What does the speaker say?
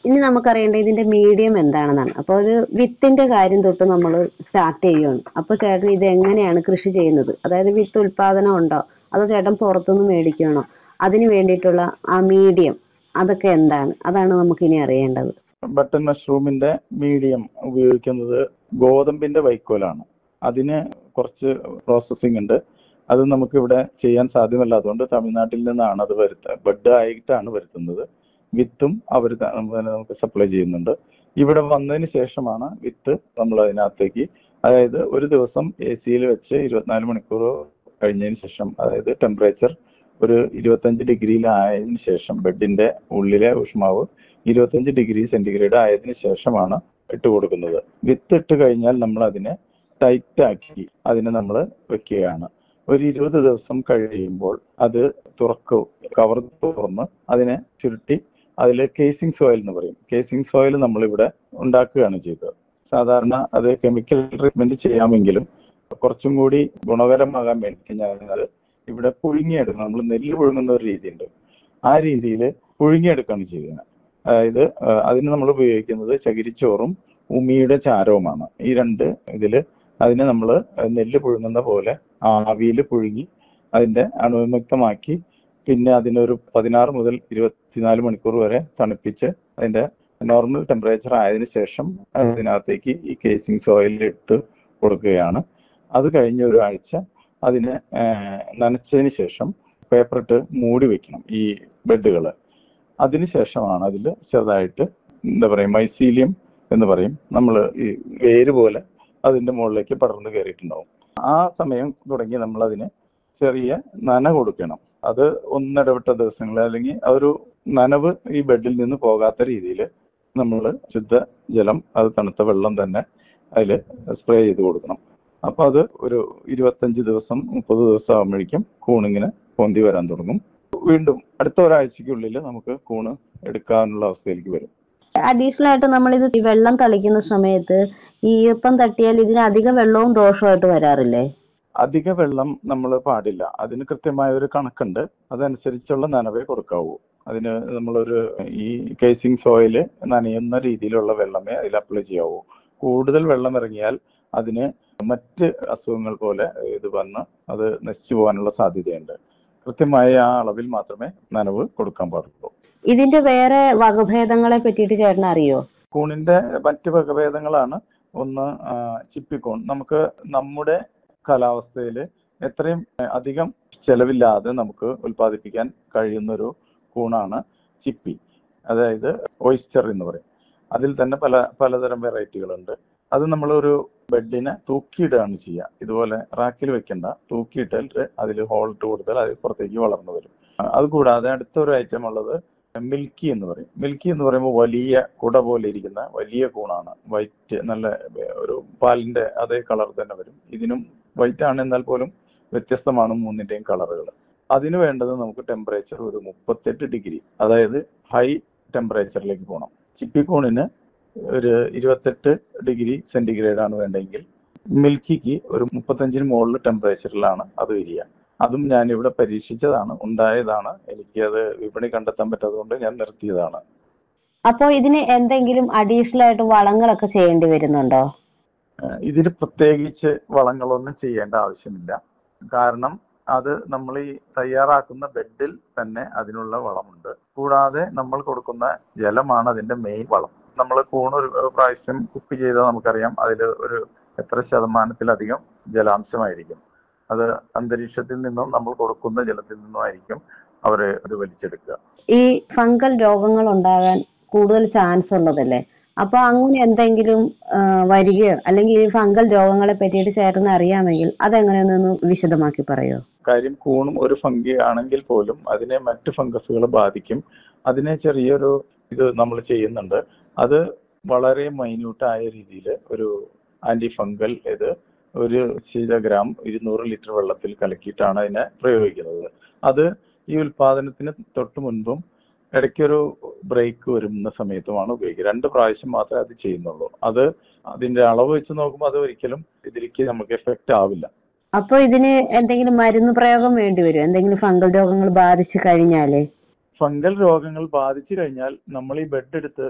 ഇനി നമുക്കറിയേണ്ടത് ഇതിന്റെ മീഡിയം എന്താണെന്നാണ് അപ്പോൾ ഒരു വിത്തിന്റെ കാര്യം തൊട്ട് നമ്മൾ സ്റ്റാർട്ട് ചെയ്യുകയാണ് അപ്പോൾ ചേട്ടൻ ഇത് എങ്ങനെയാണ് കൃഷി ചെയ്യുന്നത് അതായത് വിത്ത് ഉൽപാദനം ഉണ്ടോ അതോ ചേട്ടൻ പുറത്തുനിന്ന് മേടിക്കുകയാണോ അതിന് വേണ്ടിയിട്ടുള്ള ആ മീഡിയം അതൊക്കെ എന്താണ് അതാണ് നമുക്കിനി അറിയേണ്ടത് ബട്ടൺ മഷ്റൂമിന്റെ മീഡിയം ഉപയോഗിക്കുന്നത് ഗോതമ്പിന്റെ വൈക്കോലാണ് അതിന് കുറച്ച് പ്രോസസ്സിംഗ് ഉണ്ട് അത് നമുക്ക് ഇവിടെ ചെയ്യാൻ സാധ്യമല്ലാത്തതുകൊണ്ട് തമിഴ്നാട്ടിൽ നിന്നാണ് അത് വരുത്ത ബഡ് ആയിട്ടാണ് വരുത്തുന്നത് വിത്തും അവർ നമുക്ക് സപ്ലൈ ചെയ്യുന്നുണ്ട് ഇവിടെ വന്നതിന് ശേഷമാണ് വിത്ത് നമ്മൾ അതിനകത്തേക്ക് അതായത് ഒരു ദിവസം എ സിയിൽ വെച്ച് ഇരുപത്തിനാല് മണിക്കൂർ കഴിഞ്ഞതിന് ശേഷം അതായത് ടെമ്പറേച്ചർ ഒരു ഇരുപത്തഞ്ച് ഡിഗ്രിയിലായതിനു ശേഷം ബെഡിന്റെ ഉള്ളിലെ ഊഷ്മാവ് ഇരുപത്തഞ്ച് ഡിഗ്രി സെന്റിഗ്രേഡ് ആയതിനു ശേഷമാണ് ഇട്ട് കൊടുക്കുന്നത് വിത്ത് ഇട്ട് കഴിഞ്ഞാൽ നമ്മൾ അതിനെ ടൈറ്റ് ആക്കി അതിനെ നമ്മൾ വെക്കുകയാണ് ഒരു ഇരുപത് ദിവസം കഴിയുമ്പോൾ അത് തുറക്കും കവർ തുറന്ന് അതിനെ ചുരുട്ടി അതിൽ കേസിംഗ് സോയിൽ എന്ന് പറയും കേസിംഗ് സോയിൽ നമ്മളിവിടെ ഉണ്ടാക്കുകയാണ് ചെയ്തത് സാധാരണ അത് കെമിക്കൽ ട്രീറ്റ്മെന്റ് ചെയ്യാമെങ്കിലും കുറച്ചും കൂടി ഗുണകരമാകാൻ വേണ്ടി ഞാൻ ഇവിടെ പുഴുങ്ങിയെടുക്കണം നമ്മൾ നെല്ല് പുഴുങ്ങുന്ന ഒരു രീതിയുണ്ട് ആ രീതിയിൽ പുഴുങ്ങിയെടുക്കുകയാണ് ചെയ്യുന്നത് അതായത് ആ, അതിന് നമ്മൾ ഉപയോഗിക്കുന്നത് ചകിരിച്ചോറും ഉമിയുടെ ചാരവുമാണ് ഈ രണ്ട് ഇതിൽ അതിനെ നമ്മൾ നെല്ല് പുഴുങ്ങുന്ന പോലെ ആവിയിൽ പുഴുങ്ങി അതിന്റെ അണുവിമുക്തമാക്കി പിന്നെ അതിനൊരു പതിനാറ് മുതൽ ഇരുപത്തിനാല് മണിക്കൂർ വരെ തണുപ്പിച്ച് അതിന്റെ നോർമൽ ടെമ്പറേച്ചർ ആയതിനു ശേഷം അതിനകത്തേക്ക് ഈ കേസിംഗ് സോയിൽ ഇട്ട് കൊടുക്കുകയാണ് അത് കഴിഞ്ഞ ഒരാഴ്ച അതിനെ ആ, നനച്ചതിന് ശേഷം പേപ്പർ ഇട്ട് മൂടി വെക്കണം ഈ ബെഡുകൾ അതിനുശേഷമാണ് അതിൽ ചെറുതായിട്ട് എന്താ പറയുക മൈസീലിയം എന്ന് പറയും നമ്മൾ ഈ വേര് പോലെ അതിന്റെ മുകളിലേക്ക് പടർന്നു കയറിയിട്ടുണ്ടാവും ആ സമയം തുടങ്ങി നമ്മൾ അതിന് ചെറിയ നന കൊടുക്കണം അത് ഒന്നിടവിട്ട ദിവസങ്ങളിൽ അല്ലെങ്കിൽ ആ ഒരു നനവ് ഈ ബെഡിൽ നിന്ന് പോകാത്ത രീതിയിൽ നമ്മൾ ശുദ്ധ ജലം അത് തണുത്ത വെള്ളം തന്നെ അതിൽ സ്പ്രേ ചെയ്ത് കൊടുക്കണം അപ്പൊ അത് ഒരു ഇരുപത്തഞ്ച് ദിവസം മുപ്പത് ദിവസം ആകുമ്പോഴേക്കും കൂണിങ്ങനെ പൊന്തി വരാൻ തുടങ്ങും വീണ്ടും അടുത്ത ഒരാഴ്ചക്കുള്ളിൽ നമുക്ക് കൂണ് എടുക്കാനുള്ള അവസ്ഥയിലേക്ക് വരും അഡീഷണൽ ആയിട്ട് നമ്മളിത് ഈ വെള്ളം തളിക്കുന്ന സമയത്ത് ഈ ഈർപ്പം തട്ടിയാൽ ഇതിന് അധിക വെള്ളവും ദോഷമായിട്ട് വരാറില്ലേ അധിക വെള്ളം നമ്മൾ പാടില്ല അതിന് കൃത്യമായ ഒരു കണക്കുണ്ട് അതനുസരിച്ചുള്ള നനവേ കൊടുക്കാവൂ അതിന് നമ്മളൊരു ഈ കേസിംഗ് സോയിൽ നനയുന്ന രീതിയിലുള്ള വെള്ളമേ അതിൽ അപ്ലൈ ചെയ്യാവൂ കൂടുതൽ വെള്ളം ഇറങ്ങിയാൽ അതിന് മറ്റ് അസുഖങ്ങൾ പോലെ ഇത് വന്ന് അത് നശിച്ചു പോകാനുള്ള സാധ്യതയുണ്ട് കൃത്യമായ ആ അളവിൽ മാത്രമേ നനവ് കൊടുക്കാൻ പാടുള്ളൂ ഇതിന്റെ വേറെ വകഭേദങ്ങളെ പറ്റിയിട്ട് ചേട്ടൻ അറിയോ കൂണിന്റെ മറ്റ് വകഭേദങ്ങളാണ് ഒന്ന് ആ, ചിപ്പിക്കൂൺ നമുക്ക് നമ്മുടെ കാലാവസ്ഥയിൽ എത്രയും ആ, അധികം ചെലവില്ലാതെ നമുക്ക് ഉൽപ്പാദിപ്പിക്കാൻ കഴിയുന്നൊരു കൂണാണ് ചിപ്പി അതായത് ഓയിസ്റ്റർ എന്ന് പറയും അതിൽ തന്നെ പല പലതരം വെറൈറ്റികളുണ്ട് അത് നമ്മളൊരു ബെഡിനെ തൂക്കിയിടുകയാണ് ചെയ്യുക ഇതുപോലെ റാക്കിൽ വെക്കണ്ട തൂക്കിയിട്ടിട്ട് അതിൽ ഹോൾട്ട് കൊടുത്താൽ അത് പുറത്തേക്ക് വളർന്നു വരും ആ, അതുകൂടാതെ അടുത്തൊരു ഐറ്റം ഉള്ളത് മിൽക്കി എന്ന് പറയും മിൽക്കി എന്ന് പറയുമ്പോൾ വലിയ കുട പോലെ ഇരിക്കുന്ന വലിയ കൂണാണ് വൈറ്റ് നല്ല ഏർ, ഒരു പാലിന്റെ അതേ കളർ തന്നെ വരും ഇതിനും വൈറ്റ് ആണ് എന്നാൽ പോലും വ്യത്യസ്തമാണ് മൂന്നിന്റെയും കളറുകൾ അതിന് വേണ്ടത് നമുക്ക് ടെമ്പറേച്ചർ ഒരു മുപ്പത്തെട്ട് ഡിഗ്രി അതായത് ഹൈ ടെമ്പറേച്ചറിലേക്ക് പോകണം ചിപ്പിക്കൂണിന് ഒരു ഇരുപത്തെട്ട് ഡിഗ്രി സെന്റിഗ്രേഡ് ആണ് വേണ്ടെങ്കിൽ മിൽക്കിക്ക് ഒരു മുപ്പത്തഞ്ചിന് മുകളിൽ ടെമ്പറേച്ചറിലാണ് അത് വരിക അതും ഞാൻ ഇവിടെ പരീക്ഷിച്ചതാണ് ഉണ്ടായതാണ് എനിക്ക് അത് വിപണി കണ്ടെത്താൻ പറ്റാത്തതുകൊണ്ട് ഞാൻ നിർത്തിയതാണ് അപ്പോൾ ഇതിന് എന്തെങ്കിലും അഡീഷണൽ ആയിട്ട് വളങ്ങളൊക്കെ ചെയ്യേണ്ടി വരുന്നുണ്ടോ ഏഹ് ഇതിന് പ്രത്യേകിച്ച് വളങ്ങളൊന്നും ചെയ്യേണ്ട ആവശ്യമില്ല കാരണം അത് നമ്മൾ ഈ തയ്യാറാക്കുന്ന ബെഡിൽ തന്നെ അതിനുള്ള വളമുണ്ട് കൂടാതെ നമ്മൾ കൊടുക്കുന്ന ജലമാണ് അതിന്റെ മെയിൻ വളം നമ്മൾ കൂണ് ഒരു പ്രാവശ്യം കുക്ക് ചെയ്താൽ നമുക്കറിയാം അതിൽ ഒരു എത്ര ശതമാനത്തിലധികം ജലാംശമായിരിക്കും അത് അന്തരീക്ഷത്തിൽ നിന്നും നമ്മൾ കൊടുക്കുന്ന ജലത്തിൽ നിന്നും ആയിരിക്കും അവർ അത് വലിച്ചെടുക്കുക ഈ ഫംഗൽ രോഗങ്ങൾ ഉണ്ടാകാൻ കൂടുതൽ ചാൻസ് ഉള്ളതല്ലേ അപ്പൊ അങ്ങനെ എന്തെങ്കിലും ആ, വരികയോ അല്ലെങ്കിൽ ഈ ഫംഗൽ രോഗങ്ങളെ പറ്റിയിട്ട് ചേട്ടന് അറിയാമെങ്കിൽ അതെങ്ങനെയൊന്നൊന്ന് വിശദമാക്കി പറയോ കാര്യം കൂണും ഒരു ഫംഗി ആണെങ്കിൽ പോലും അതിനെ മറ്റ് ഫംഗസുകൾ ബാധിക്കും അതിനെ ചെറിയൊരു ഇത് നമ്മൾ ചെയ്യുന്നുണ്ട് അത് വളരെ മൈന്യൂട്ടായ രീതിയിൽ ഒരു ആന്റി ഫംഗൽ ഇത് ഒരു ശീതഗ്രാം ഇരുന്നൂറ് ലിറ്റർ വെള്ളത്തിൽ കലക്കിയിട്ടാണ് അതിനെ പ്രയോഗിക്കുന്നത് അത് ഈ ഉൽപാദനത്തിന് തൊട്ട് മുൻപും ഇടയ്ക്കൊരു ബ്രേക്ക് വരുന്ന സമയത്തുമാണ് ഉപയോഗിക്കുക രണ്ട് പ്രാവശ്യം മാത്രമേ അത് ചെയ്യുന്നുള്ളൂ അത് അതിന്റെ അളവ് വെച്ച് നോക്കുമ്പോൾ അത് ഒരിക്കലും ഇതിലേക്ക് നമുക്ക് എഫക്റ്റ് ആവില്ല അപ്പൊ ഇതിന് എന്തെങ്കിലും മരുന്ന് പ്രയോഗം വേണ്ടി വരും എന്തെങ്കിലും ഫംഗൽ രോഗങ്ങൾ ബാധിച്ചു കഴിഞ്ഞാലേ ഫംഗൽ രോഗങ്ങൾ ബാധിച്ചു കഴിഞ്ഞാൽ നമ്മൾ ഈ ബെഡ് എടുത്ത്